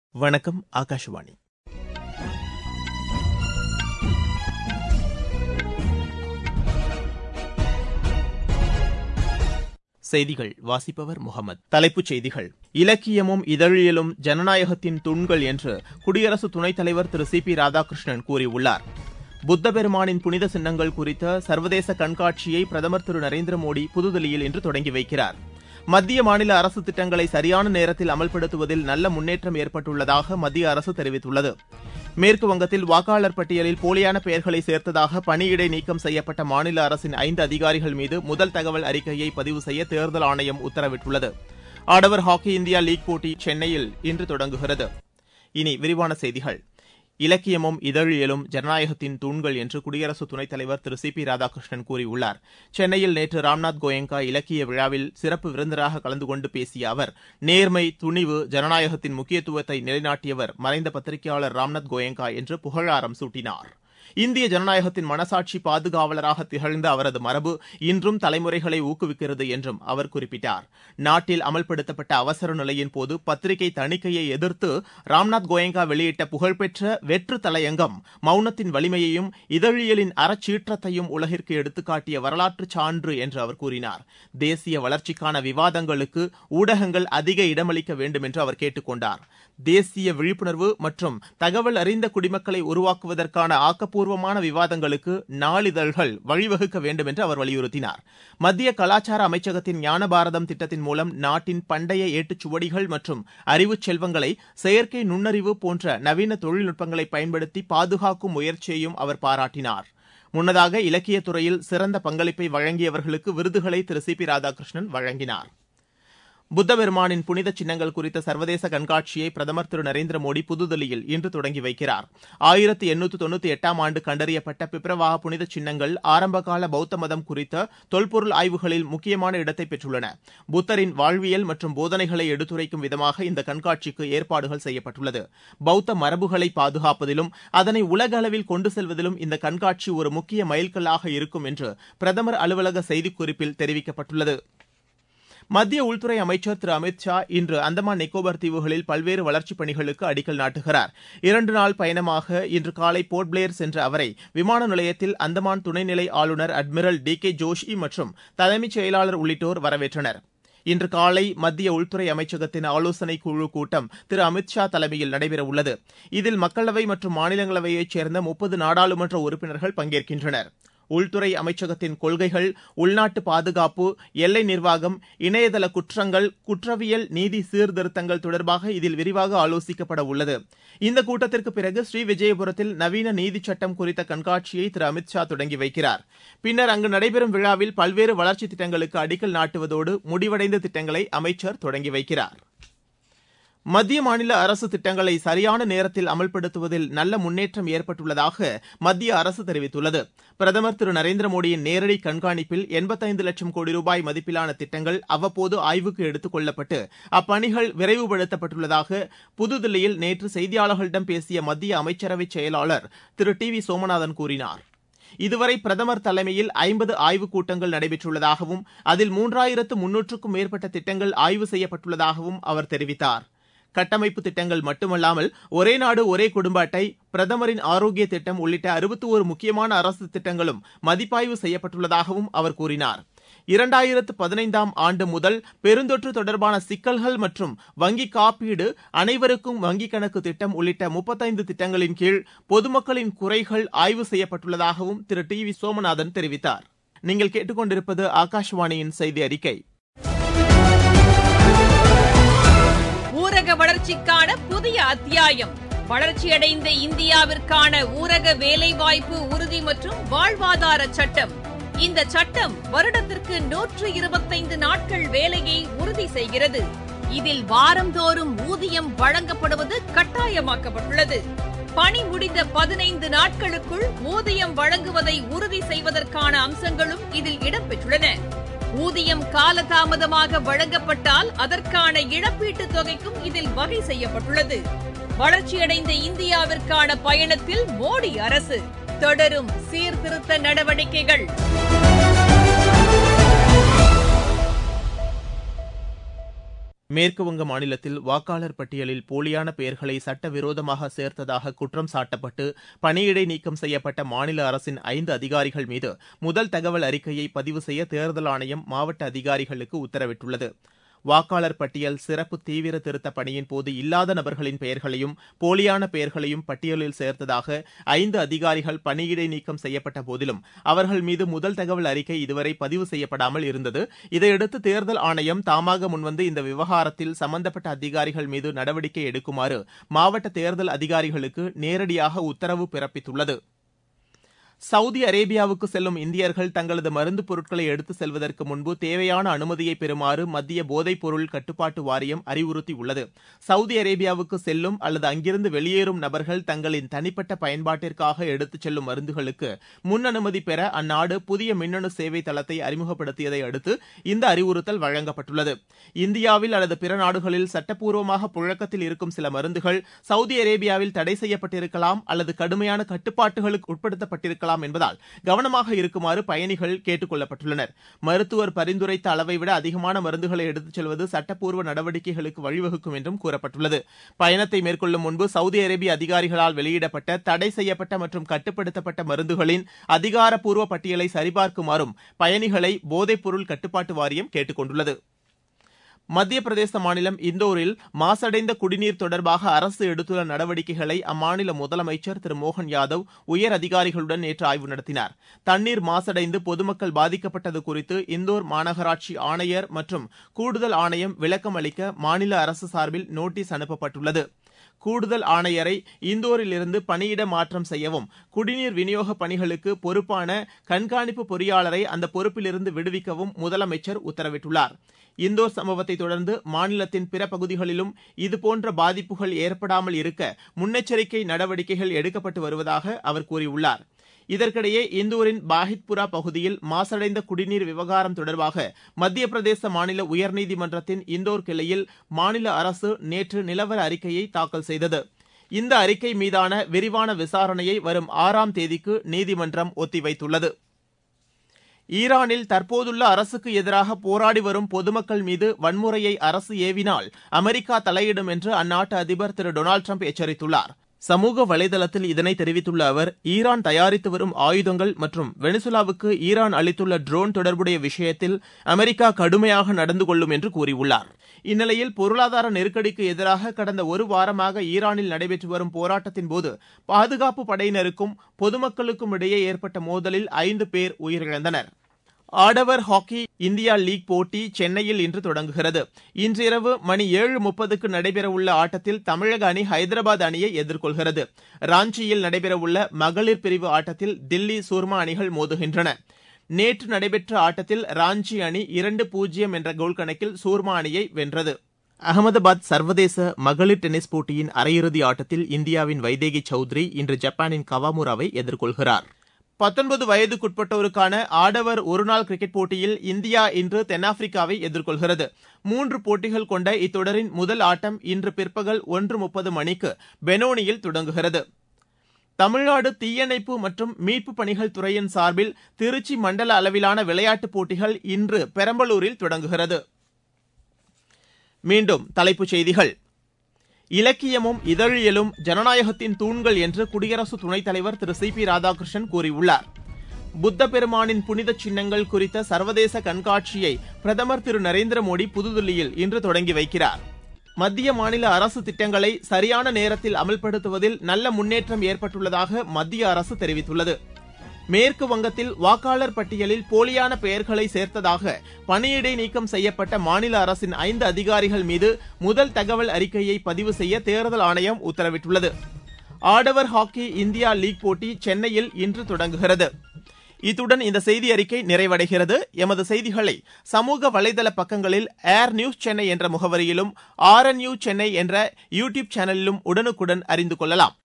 வணக்கம் ஆகாஷவாணி செய்திகள் வாசிப்பவர் முகமது தலைப்புச் செய்திகள் இலக்கியமும் இதழியலும் ஜனநாயகத்தின் தூண்கள் என்று குடியரசு துணைத் தலைவர் திரு சி பி ராதாகிருஷ்ணன் கூறியுள்ளார் புத்த பெருமானின் புனித சின்னங்கள் குறித்த சர்வதேச கண்காட்சியை பிரதமர் திரு நரேந்திர மோடி புதுதில்லியில் இன்று தொடங்கி வைக்கிறார் மத்திய மாநில அரசு திட்டங்களை சரியான நேரத்தில் அமல்படுத்துவதில் நல்ல முன்னேற்றம் ஏற்பட்டுள்ளதாக மத்திய அரசு தெரிவித்துள்ளது மேற்கு வங்கத்தில் வாக்காளர் பட்டியலில் போலியான பெயர்களை சேர்த்ததாக பணியிடை நீக்கம் செய்யப்பட்ட மாநில அரசின் ஐந்து அதிகாரிகள் மீது முதல் தகவல் அறிக்கையை பதிவு செய்ய தேர்தல் ஆணையம் உத்தரவிட்டுள்ளது ஆடவர் ஹாக்கி இந்தியா லீக் போட்டி சென்னையில் இன்று தொடங்குகிறது இனி விரிவான செய்திகள் இலக்கியமும் இதழியலும் ஜனநாயகத்தின் தூண்கள் என்று குடியரசு துணைத் தலைவர் திரு சி பி ராதாகிருஷ்ணன் கூறியுள்ளார் சென்னையில் நேற்று ராம்நாத் கோயங்கா இலக்கிய விழாவில் சிறப்பு விருந்தினராக கலந்து கொண்டு பேசிய அவர் நேர்மை துணிவு ஜனநாயகத்தின் முக்கியத்துவத்தை நிலைநாட்டியவர் மறைந்த பத்திரிகையாளர் ராம்நாத் கோயங்கா என்று புகழாரம் சூட்டினார் இந்திய ஜனநாயகத்தின் மனசாட்சி பாதுகாவலராக திகழ்ந்த அவரது மரபு இன்றும் தலைமுறைகளை ஊக்குவிக்கிறது என்றும் அவர் குறிப்பிட்டார் நாட்டில் அமல்படுத்தப்பட்ட அவசர நிலையின் போது பத்திரிகை தணிக்கையை எதிர்த்து ராம்நாத் கோயங்கா வெளியிட்ட புகழ்பெற்ற வெற்று தலையங்கம் மௌனத்தின் வலிமையையும் இதழியலின் அறச்சீற்றத்தையும் உலகிற்கு எடுத்துக்காட்டிய வரலாற்று சான்று என்று அவர் கூறினார் தேசிய வளர்ச்சிக்கான விவாதங்களுக்கு ஊடகங்கள் அதிக இடமளிக்க வேண்டும் என்று அவர் கேட்டுக் கொண்டார் தேசிய விழிப்புணர்வு மற்றும் தகவல் அறிந்த குடிமக்களை உருவாக்குவதற்கான ஆக்கப்பூர்வமான விவாதங்களுக்கு நாளிதழ்கள் வழிவகுக்க வேண்டும் என்று அவர் வலியுறுத்தினார் மத்திய கலாச்சார அமைச்சகத்தின் ஞான பாரதம் திட்டத்தின் மூலம் நாட்டின் பண்டைய ஏட்டுச்சுவடிகள் மற்றும் அறிவுச் செல்வங்களை செயற்கை நுண்ணறிவு போன்ற நவீன தொழில்நுட்பங்களை பயன்படுத்தி பாதுகாக்கும் முயற்சியையும் அவர் பாராட்டினார் முன்னதாக இலக்கியத் துறையில் சிறந்த பங்களிப்பை வழங்கியவர்களுக்கு விருதுகளை திரு சி பி ராதாகிருஷ்ணன் வழங்கினார் புத்த பெருமானின் புனித சின்னங்கள் குறித்த சர்வதேச கண்காட்சியை பிரதமர் திரு நரேந்திர மோடி புதுதில்லியில் இன்று தொடங்கி வைக்கிறார் ஆயிரத்து எண்ணூற்று தொண்ணூத்தி எட்டாம் ஆண்டு கண்டறியப்பட்ட பிப்ரவாக புனித சின்னங்கள் ஆரம்பகால பௌத்த மதம் குறித்த தொல்பொருள் ஆய்வுகளில் முக்கியமான இடத்தை பெற்றுள்ளன புத்தரின் வாழ்வியல் மற்றும் போதனைகளை எடுத்துரைக்கும் விதமாக இந்த கண்காட்சிக்கு ஏற்பாடுகள் செய்யப்பட்டுள்ளது பௌத்த மரபுகளை பாதுகாப்பதிலும் அதனை உலக அளவில் கொண்டு செல்வதிலும் இந்த கண்காட்சி ஒரு முக்கிய மைல்கல்லாக இருக்கும் என்று பிரதமர் அலுவலக செய்திக்குறிப்பில் தெரிவிக்கப்பட்டுள்ளது மத்திய உள்துறை அமைச்சர் திரு அமித் ஷா இன்று அந்தமான் நிக்கோபார் தீவுகளில் பல்வேறு வளர்ச்சிப் பணிகளுக்கு அடிக்கல் நாட்டுகிறார் இரண்டு நாள் பயணமாக இன்று காலை போர்ட் பிளேயர் சென்ற அவரை விமான நிலையத்தில் அந்தமான் துணைநிலை ஆளுநர் அட்மிரல் டி கே ஜோஷி மற்றும் தலைமைச் செயலாளர் உள்ளிட்டோர் வரவேற்றனர் இன்று காலை மத்திய உள்துறை அமைச்சகத்தின் ஆலோசனைக் குழு கூட்டம் திரு அமித் ஷா தலைமையில் நடைபெறவுள்ளது இதில் மக்களவை மற்றும் மாநிலங்களவையைச் சேர்ந்த முப்பது நாடாளுமன்ற உறுப்பினர்கள் பங்கேற்கின்றனர் உள்துறை அமைச்சகத்தின் கொள்கைகள் உள்நாட்டு பாதுகாப்பு எல்லை நிர்வாகம் இணையதள குற்றங்கள் குற்றவியல் நீதி சீர்திருத்தங்கள் தொடர்பாக இதில் விரிவாக ஆலோசிக்கப்பட உள்ளது இந்த கூட்டத்திற்கு பிறகு ஸ்ரீவிஜயபுரத்தில் நவீன நீதிச் சட்டம் குறித்த கண்காட்சியை திரு அமித் ஷா தொடங்கி வைக்கிறார் பின்னர் அங்கு நடைபெறும் விழாவில் பல்வேறு வளர்ச்சித் திட்டங்களுக்கு அடிக்கல் நாட்டுவதோடு முடிவடைந்த திட்டங்களை அமைச்சர் தொடங்கி வைக்கிறார் மத்திய மாநில அரசு திட்டங்களை சரியான நேரத்தில் அமல்படுத்துவதில் நல்ல முன்னேற்றம் ஏற்பட்டுள்ளதாக மத்திய அரசு தெரிவித்துள்ளது பிரதமர் திரு நரேந்திர மோடியின் நேரடி கண்காணிப்பில் எண்பத்தைந்து லட்சம் கோடி ரூபாய் மதிப்பிலான திட்டங்கள் அவ்வப்போது ஆய்வுக்கு எடுத்துக் கொள்ளப்பட்டு அப்பணிகள் விரைவுபடுத்தப்பட்டுள்ளதாக புதுதில்லியில் நேற்று செய்தியாளர்களிடம் பேசிய மத்திய அமைச்சரவை செயலாளர் திரு டி வி சோமநாதன் கூறினார் இதுவரை பிரதமர் தலைமையில் ஐம்பது ஆய்வுக் கூட்டங்கள் நடைபெற்றுள்ளதாகவும் அதில் மூன்றாயிரத்து முன்னூற்றுக்கும் மேற்பட்ட திட்டங்கள் ஆய்வு செய்யப்பட்டுள்ளதாகவும் அவர் தெரிவித்தார் கட்டமைப்பு திட்டங்கள் மட்டுமல்லாமல் ஒரே நாடு ஒரே குடும்ப அட்டை பிரதமரின் ஆரோக்கிய திட்டம் உள்ளிட்ட அறுபத்தி ஒரு முக்கியமான அரசு திட்டங்களும் மதிப்பாய்வு செய்யப்பட்டுள்ளதாகவும் அவர் கூறினார் இரண்டாயிரத்து பதினைந்தாம் ஆண்டு முதல் பெருந்தொற்று தொடர்பான சிக்கல்கள் மற்றும் வங்கி காப்பீடு அனைவருக்கும் வங்கிக் கணக்கு திட்டம் உள்ளிட்ட முப்பத்தைந்து திட்டங்களின் கீழ் பொதுமக்களின் குறைகள் ஆய்வு செய்யப்பட்டுள்ளதாகவும் திரு டி வி சோமநாதன் தெரிவித்தார் நீங்கள் கேட்டுக்கொண்டிருப்பது ஆகாஷவாணியின் செய்தி அறிக்கை ஊரக வளர்ச்சிக்கான புதிய அத்தியாயம் வளர்ச்சியடைந்த இந்தியாவிற்கான ஊரக வேலைவாய்ப்பு உறுதி மற்றும் வாழ்வாதார சட்டம் இந்த சட்டம் வருடத்திற்கு நூற்று இருபத்தைந்து நாட்கள் வேலையை உறுதி செய்கிறது இதில் வாரந்தோறும் ஊதியம் வழங்கப்படுவது கட்டாயமாக்கப்பட்டுள்ளது பணி முடிந்த பதினைந்து நாட்களுக்குள் ஊதியம் வழங்குவதை உறுதி செய்வதற்கான அம்சங்களும் இதில் இடம்பெற்றுள்ளன ஊதியம் காலதாமதமாக வழங்கப்பட்டால் அதற்கான இழப்பீட்டுத் தொகைக்கும் இதில் வகை செய்யப்பட்டுள்ளது வளர்ச்சியடைந்த இந்தியாவிற்கான பயணத்தில் மோடி அரசு தொடரும் சீர்திருத்த நடவடிக்கைகள் மேற்குவங்க மாநிலத்தில் வாக்காளர் பட்டியலில் போலியான பெயர்களை சட்டவிரோதமாக சேர்த்ததாக குற்றம் சாட்டப்பட்டு பணியிடை நீக்கம் செய்யப்பட்ட மாநில அரசின் ஐந்து அதிகாரிகள் மீது முதல் தகவல் அறிக்கையை பதிவு செய்ய தேர்தல் ஆணையம் மாவட்ட அதிகாரிகளுக்கு உத்தரவிட்டுள்ளது வாக்காளர் பட்டியல் சிறப்பு தீவிர திருத்தப் பணியின் போது இல்லாத நபர்களின் பெயர்களையும் போலியான பெயர்களையும் பட்டியலில் சேர்த்ததாக ஐந்து அதிகாரிகள் பணியிடை நீக்கம் செய்யப்பட்ட போதிலும் அவர்கள் மீது முதல் தகவல் அறிக்கை இதுவரை பதிவு செய்யப்படாமல் இருந்தது இதையடுத்து தேர்தல் ஆணையம் தாமாக முன்வந்து இந்த விவகாரத்தில் சம்பந்தப்பட்ட அதிகாரிகள் மீது நடவடிக்கை எடுக்குமாறு மாவட்ட தேர்தல் அதிகாரிகளுக்கு நேரடியாக உத்தரவு பிறப்பித்துள்ளது சவுதி அரேபியாவுக்கு செல்லும் இந்தியர்கள் தங்களது மருந்துப் பொருட்களை எடுத்து செல்வதற்கு முன்பு தேவையான அனுமதியை பெறுமாறு மத்திய போதைப் பொருள் கட்டுப்பாட்டு வாரியம் அறிவுறுத்தியுள்ளது சவுதி அரேபியாவுக்கு செல்லும் அல்லது அங்கிருந்து வெளியேறும் நபர்கள் தங்களின் தனிப்பட்ட பயன்பாட்டிற்காக எடுத்துச் செல்லும் மருந்துகளுக்கு முன் அனுமதி பெற அந்நாடு புதிய மின்னணு சேவை தளத்தை அறிமுகப்படுத்தியதை அடுத்து இந்த அறிவுறுத்தல் வழங்கப்பட்டுள்ளது இந்தியாவில் அல்லது பிற நாடுகளில் சட்டப்பூர்வமாக புழக்கத்தில் இருக்கும் சில மருந்துகள் சவுதி அரேபியாவில் தடை செய்யப்பட்டிருக்கலாம் அல்லது கடுமையான கட்டுப்பாட்டுகளுக்கு உட்படுத்தப்பட்டிருக்கலாம் இருக்கலாம் என்பதால் கவனமாக இருக்குமாறு பயணிகள் கேட்டுக் கொள்ளப்பட்டுள்ளனர் மருத்துவர் பரிந்துரைத்த அளவை விட அதிகமான மருந்துகளை எடுத்துச் செல்வது சட்டப்பூர்வ நடவடிக்கைகளுக்கு வழிவகுக்கும் என்றும் கூறப்பட்டுள்ளது பயணத்தை மேற்கொள்ளும் முன்பு சவுதி அரேபிய அதிகாரிகளால் வெளியிடப்பட்ட தடை செய்யப்பட்ட மற்றும் கட்டுப்படுத்தப்பட்ட மருந்துகளின் அதிகாரப்பூர்வ பட்டியலை சரிபார்க்குமாறும் பயணிகளை போதைப் பொருள் கட்டுப்பாட்டு வாரியம் கேட்டுக் கொண்டுள்ளது மத்திய பிரதேச மாநிலம் இந்தோரில் மாசடைந்த குடிநீர் தொடர்பாக அரசு எடுத்துள்ள நடவடிக்கைகளை அம்மாநில முதலமைச்சர் திரு மோகன் யாதவ் உயர் அதிகாரிகளுடன் நேற்று ஆய்வு நடத்தினார் தண்ணீர் மாசடைந்து பொதுமக்கள் பாதிக்கப்பட்டது குறித்து இந்தோர் மாநகராட்சி ஆணையர் மற்றும் கூடுதல் ஆணையம் விளக்கம் அளிக்க மாநில அரசு சார்பில் நோட்டீஸ் அனுப்பப்பட்டுள்ளது கூடுதல் ஆணையரை இந்தோரிலிருந்து பணியிட மாற்றம் செய்யவும் குடிநீர் விநியோக பணிகளுக்கு பொறுப்பான கண்காணிப்பு பொறியாளரை அந்த பொறுப்பிலிருந்து விடுவிக்கவும் முதலமைச்சர் உத்தரவிட்டுள்ளார் இந்தோர் சம்பவத்தை தொடர்ந்து மாநிலத்தின் பிற பகுதிகளிலும் இதுபோன்ற பாதிப்புகள் ஏற்படாமல் இருக்க முன்னெச்சரிக்கை நடவடிக்கைகள் எடுக்கப்பட்டு வருவதாக அவர் கூறியுள்ளார் இதற்கிடையே இந்தூரின் பாஹித்புரா பகுதியில் மாசடைந்த குடிநீர் விவகாரம் தொடர்பாக மத்திய பிரதேச மாநில உயர்நீதிமன்றத்தின் இந்தோர் கிளையில் மாநில அரசு நேற்று நிலவர அறிக்கையை தாக்கல் செய்தது இந்த அறிக்கை மீதான விரிவான விசாரணையை வரும் ஆறாம் தேதிக்கு நீதிமன்றம் ஒத்திவைத்துள்ளது ஈரானில் தற்போதுள்ள அரசுக்கு எதிராக போராடி வரும் பொதுமக்கள் மீது வன்முறையை அரசு ஏவினால் அமெரிக்கா தலையிடும் என்று அந்நாட்டு அதிபர் திரு டொனால்டு ட்ரம்ப் எச்சரித்துள்ளார் சமூக வலைதளத்தில் இதனை தெரிவித்துள்ள அவர் ஈரான் தயாரித்து வரும் ஆயுதங்கள் மற்றும் வெனிசுலாவுக்கு ஈரான் அளித்துள்ள ட்ரோன் தொடர்புடைய விஷயத்தில் அமெரிக்கா கடுமையாக நடந்து கொள்ளும் என்று கூறியுள்ளார் இந்நிலையில் பொருளாதார நெருக்கடிக்கு எதிராக கடந்த ஒரு வாரமாக ஈரானில் நடைபெற்று வரும் போராட்டத்தின் போது பாதுகாப்பு படையினருக்கும் பொதுமக்களுக்கும் இடையே ஏற்பட்ட மோதலில் ஐந்து பேர் உயிரிழந்தனர் ஆடவர் ஹாக்கி இந்தியா லீக் போட்டி சென்னையில் இன்று தொடங்குகிறது இன்றிரவு மணி ஏழு முப்பதுக்கு நடைபெறவுள்ள ஆட்டத்தில் தமிழக அணி ஹைதராபாத் அணியை எதிர்கொள்கிறது ராஞ்சியில் நடைபெறவுள்ள மகளிர் பிரிவு ஆட்டத்தில் தில்லி சூர்மா அணிகள் மோதுகின்றன நேற்று நடைபெற்ற ஆட்டத்தில் ராஞ்சி அணி இரண்டு பூஜ்ஜியம் என்ற கோல் கணக்கில் சூர்மா அணியை வென்றது அகமதாபாத் சர்வதேச மகளிர் டென்னிஸ் போட்டியின் அரையிறுதி ஆட்டத்தில் இந்தியாவின் வைதேகி சௌத்ரி இன்று ஜப்பானின் கவாமுராவை எதிர்கொள்கிறார் பத்தொன்பது வயதுக்குட்பட்டோருக்கான ஆடவர் ஒருநாள் கிரிக்கெட் போட்டியில் இந்தியா இன்று தென்னாப்பிரிக்காவை எதிர்கொள்கிறது மூன்று போட்டிகள் கொண்ட இத்தொடரின் முதல் ஆட்டம் இன்று பிற்பகல் ஒன்று முப்பது மணிக்கு பெனோனியில் தொடங்குகிறது தமிழ்நாடு தீயணைப்பு மற்றும் மீட்பு பணிகள் துறையின் சார்பில் திருச்சி மண்டல அளவிலான விளையாட்டுப் போட்டிகள் இன்று பெரம்பலூரில் தொடங்குகிறது மீண்டும் தலைப்புச் செய்திகள் இலக்கியமும் இதழியலும் ஜனநாயகத்தின் தூண்கள் என்று குடியரசு துணைத் தலைவர் திரு சி பி ராதாகிருஷ்ணன் கூறியுள்ளார் புத்த பெருமானின் புனித சின்னங்கள் குறித்த சர்வதேச கண்காட்சியை பிரதமர் திரு நரேந்திர மோடி புதுதில்லியில் இன்று தொடங்கி வைக்கிறார் மத்திய மாநில அரசு திட்டங்களை சரியான நேரத்தில் அமல்படுத்துவதில் நல்ல முன்னேற்றம் ஏற்பட்டுள்ளதாக மத்திய அரசு தெரிவித்துள்ளது மேற்கு வங்கத்தில் வாக்காளர் பட்டியலில் போலியான பெயர்களை சேர்த்ததாக பணியிடை நீக்கம் செய்யப்பட்ட மாநில அரசின் ஐந்து அதிகாரிகள் மீது முதல் தகவல் அறிக்கையை பதிவு செய்ய தேர்தல் ஆணையம் உத்தரவிட்டுள்ளது ஆடவர் ஹாக்கி இந்தியா லீக் போட்டி சென்னையில் இன்று தொடங்குகிறது இத்துடன் இந்த செய்தி அறிக்கை நிறைவடைகிறது எமது செய்திகளை சமூக வலைதள பக்கங்களில் ஏர் நியூஸ் சென்னை என்ற முகவரியிலும் ஆர் என் சென்னை என்ற யூ டியூப் சேனலிலும் உடனுக்குடன் அறிந்து கொள்ளலாம்